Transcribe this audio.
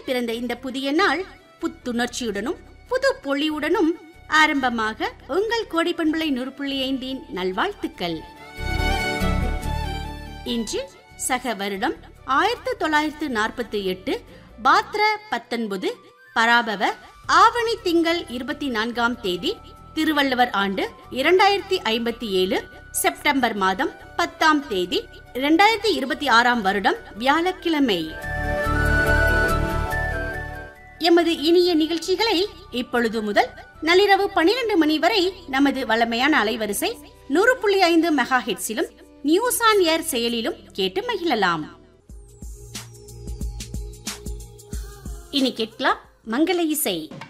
பிறந்த இந்த புதிய நாள் புத்துணர்ச்சியுடனும் புது பொலிவுடனும் ஆரம்பமாக உங்கள் கோடி பண்புலை நூறு புள்ளி ஐந்தின் நல்வாழ்த்துக்கள் இன்று சக வருடம் ஆயிரத்து தொள்ளாயிரத்து நாற்பத்தி எட்டு பாத்ர பத்தொன்பது பராபவ ஆவணி திங்கள் இருபத்தி நான்காம் தேதி திருவள்ளுவர் ஆண்டு இரண்டாயிரத்தி ஐம்பத்தி ஏழு செப்டம்பர் மாதம் பத்தாம் தேதி இரண்டாயிரத்தி இருபத்தி ஆறாம் வருடம் வியாழக்கிழமை எமது இனிய நிகழ்ச்சிகளை இப்பொழுது முதல் நள்ளிரவு பனிரெண்டு மணி வரை நமது வளமையான அலைவரிசை நூறு புள்ளி ஐந்து மெகா ஹெட்ஸிலும் நியூஸ் ஆன் ஏர் செயலிலும் கேட்டு மகிழலாம் இனி கேட்கலாம் மங்கள இசை